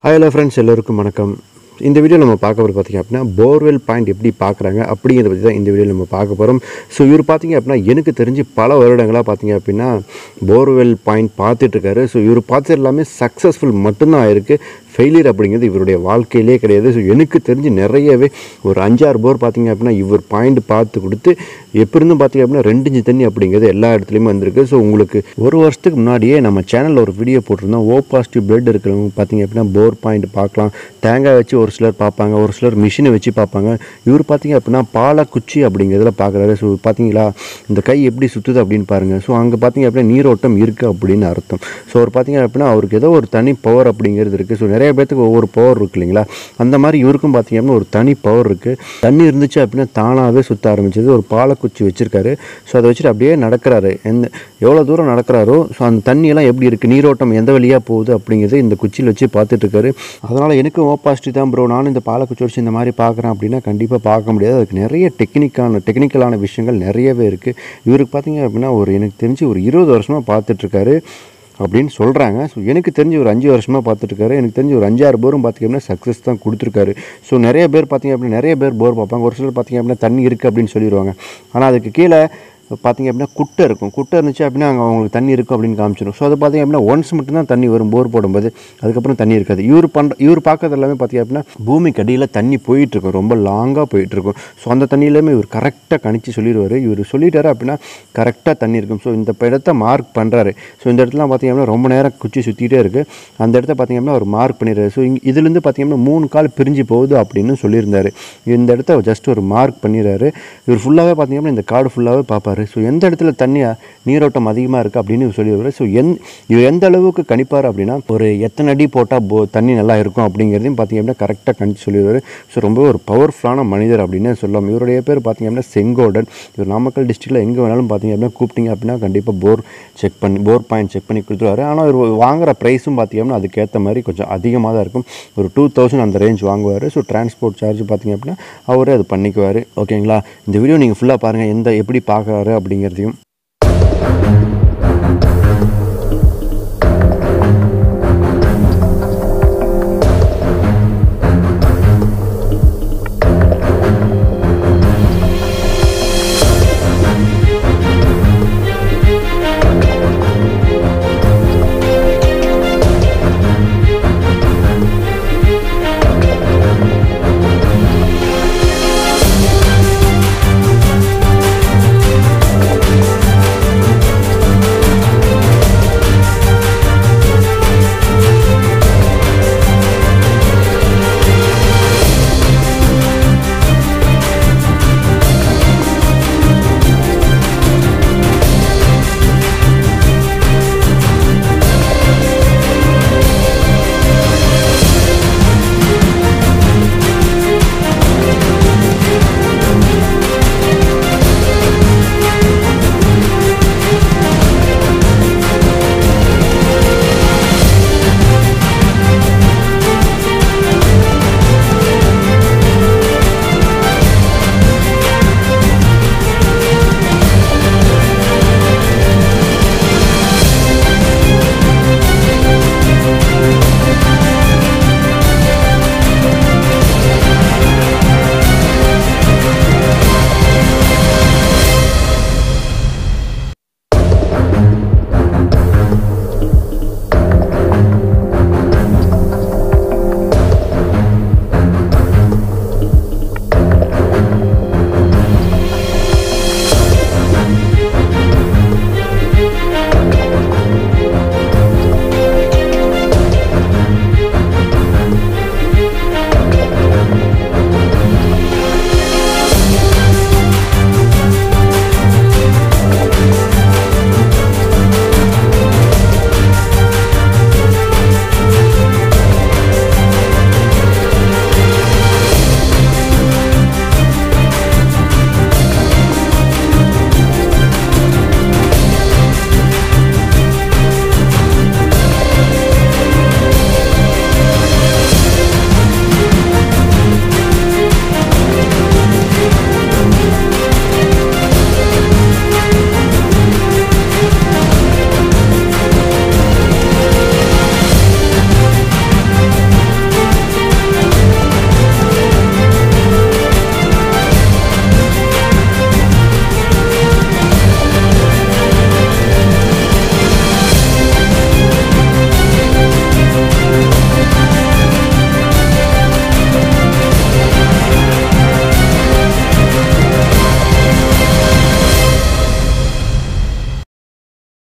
hi hello friends எல்லோருக்கும் வணக்கம் இந்த வீடியோ நம்ம பார்க்க போகிறது பார்த்திங்க அப்படின்னா போர்வெல் பாயிண்ட் எப்படி பார்க்குறாங்க அப்படிங்கிறத பற்றி தான் இந்த வீடியோ நம்ம பார்க்க போகிறோம் ஸோ இவர் பார்த்திங்க அப்படின்னா எனக்கு தெரிஞ்சு பல வருடங்களாக பார்த்தீங்க அப்படின்னா போர்வெல் பாயிண்ட் பார்த்துட்ருக்காரு ஸோ இவர் பார்த்தது எல்லாமே சக்ஸஸ்ஃபுல் மட்டும்தான் ஆயிருக்கு ஃபெயிலியர் அப்படிங்கிறது இவருடைய வாழ்க்கையிலே கிடையாது ஸோ எனக்கு தெரிஞ்சு நிறையவே ஒரு அஞ்சாறு போர் பார்த்தீங்க அப்படின்னா இவர் பாயிண்ட் பார்த்து கொடுத்து எப்படி இருந்தும் பார்த்தீங்க அப்படின்னா ரெண்டு இன்ச்சு தண்ணி அப்படிங்கிறது எல்லா இடத்துலையுமே வந்திருக்கு ஸோ உங்களுக்கு ஒரு வருஷத்துக்கு முன்னாடியே நம்ம சேனலில் ஒரு வீடியோ போட்டிருந்தோம் ஓ பாசிட்டிவ் பிளட் இருக்கிறவங்க பார்த்தீங்க அப்படின்னா போர் பாயிண்ட் பார்க்கலாம் தேங்காய் வச்சு ஒரு சிலர் பார்ப்பாங்க ஒரு சிலர் மிஷினை வச்சு பார்ப்பாங்க இவர் பார்த்தீங்க அப்படின்னா பாலக்குச்சி அப்படிங்கிறதுல பார்க்குறாரு ஸோ பார்த்தீங்களா இந்த கை எப்படி சுற்றுது அப்படின்னு பாருங்கள் ஸோ அங்கே பார்த்தீங்க அப்படின்னா நீரோட்டம் இருக்குது அப்படின்னு அர்த்தம் ஸோ அவர் பார்த்தீங்க அப்படின்னா அவருக்கு ஏதோ ஒரு தனி பவர் அப்படிங்கிறது இருக்குது ஸோ நிறைய பேர்த்துக்கு ஒவ்வொரு பவர் இருக்கு இல்லைங்களா அந்த மாதிரி இவருக்கும் பார்த்தீங்க அப்படின்னா ஒரு தனி பவர் இருக்குது தண்ணி இருந்துச்சு அப்படின்னா தானாகவே சுற்ற ஆரம்பிச்சது ஒரு பாலக்குச்சி வச்சுருக்காரு ஸோ அதை வச்சுட்டு அப்படியே நடக்கிறாரு எந்த எவ்வளோ தூரம் நடக்கிறாரோ ஸோ அந்த தண்ணியெல்லாம் எப்படி இருக்குது நீரோட்டம் எந்த வழியாக போகுது அப்படிங்கிறது இந்த குச்சியில் வச்சு பார்த்துட்டு இருக்காரு அதனால் எனக்கும் ஓப்பாசிட்டி தான் ப்ரோ நானும் இந்த பாலக்குச்சி வச்சு இந்த மாதிரி பார்க்குறேன் அப்படின்னா கண்டிப்பாக பார்க்க முடியாது அதுக்கு நிறைய டெக்னிக்கான டெக்னிக்கலான விஷயங்கள் நிறையவே இருக்குது இவருக்கு பார்த்தீங்க அப்படின்னா ஒரு எனக்கு தெரிஞ்சு ஒரு இருபது வருஷமாக பார்த்துட்ருக்காரு அப்படின்னு சொல்கிறாங்க ஸோ எனக்கு தெரிஞ்சு ஒரு அஞ்சு வருஷமாக பார்த்துட்ருக்காரு எனக்கு தெரிஞ்சு ஒரு அஞ்சாறு போரும் பார்த்தீங்கன்னா சக்ஸஸ் தான் கொடுத்துருக்காரு ஸோ நிறைய பேர் பார்த்தீங்க அப்படின்னா நிறைய பேர் போர் பார்ப்பாங்க ஒரு சிலர் பார்த்தீங்க அப்படின்னா தண்ணி இருக்குது அப்படின்னு சொல்லிடுவாங்க ஆனால் அதுக்கு கீழே பார்த்தீங்க அப்படின்னா குட்டை இருக்கும் குட்டை இருந்துச்சு அப்படின்னா அங்கே அவங்களுக்கு தண்ணி இருக்கும் அப்படின்னு காமிச்சிடும் ஸோ அது பார்த்தீங்க அப்படின்னா ஒன்ஸ் மட்டும்தான் தண்ணி வரும் போர் போடும்போது அதுக்கப்புறம் தண்ணி இருக்காது இவர் பண்ணுற இவர் பார்க்கறது எல்லாமே பார்த்தீங்க அப்படின்னா பூமிக்கு அடியில் தண்ணி போயிட்டுருக்கும் ரொம்ப லாங்காக போயிட்டுருக்கும் ஸோ அந்த தண்ணியிலுமே இவர் கரெக்டாக கணிச்சு சொல்லிடுவார் இவர் சொல்லிட்டாரு அப்படின்னா கரெக்டாக தண்ணி இருக்கும் ஸோ இந்த இடத்த மார்க் பண்ணுறாரு ஸோ இந்த இடத்துல பார்த்தீங்க அப்படின்னா ரொம்ப நேரம் குச்சி சுற்றிட்டே இருக்குது அந்த இடத்த பார்த்தீங்க அப்படின்னா அவர் மார்க் பண்ணிடுறாரு ஸோ இங்கே இதுலேருந்து பார்த்தீங்கன்னா மூணு கால் பிரிஞ்சு போகுது அப்படின்னு சொல்லியிருந்தாரு இந்த இடத்த ஜஸ்ட் ஒரு மார்க் பண்ணிடுறாரு இவர் ஃபுல்லாகவே பார்த்தீங்க அப்படின்னா இந்த காடு ஃபுல்லாகவே பார்ப்பாரு ஸோ எந்த இடத்துல தண்ணி நீரோட்டம் அதிகமாக இருக்குது அப்படின்னு இவர் சொல்லிடுவார் ஸோ எந் இவர் எந்த அளவுக்கு கணிப்பார் அப்படின்னா ஒரு எத்தனை அடி போட்டால் போ தண்ணி நல்லா இருக்கும் அப்படிங்கிறதையும் பார்த்தீங்க அப்படின்னா கரெக்டாக கணிச்சு சொல்லிடுவார் ஸோ ரொம்ப ஒரு பவர்ஃபுல்லான மனிதர் அப்படின்னு சொல்லலாம் இவருடைய பேர் பார்த்தீங்க அப்படின்னா செங்கோடன் இவர் நாமக்கல் டிஸ்ட்ரிக்டில் எங்கே வேணாலும் பார்த்தீங்க அப்படின்னா கூப்பிட்டீங்க அப்படின்னா கண்டிப்பாக போர் செக் பண்ணி போர் பாயிண்ட் செக் பண்ணி கொடுத்துருவாரு ஆனால் இவர் வாங்குற ப்ரைஸும் பார்த்தீங்க அப்படின்னா அதுக்கேற்ற மாதிரி கொஞ்சம் அதிகமாக தான் இருக்கும் ஒரு டூ தௌசண்ட் அந்த ரேஞ்ச் வாங்குவார் ஸோ டிரான்ஸ்போர்ட் சார்ஜ் பார்த்தீங்க அப்படின்னா அவரே அது பண்ணிக்குவார் ஓகேங்களா இந்த வீடியோ நீங்கள் ஃபுல்லாக பாருங்கள் எந்த எப்படி பார்க்குறாரு அப்படிங்கிறதையும்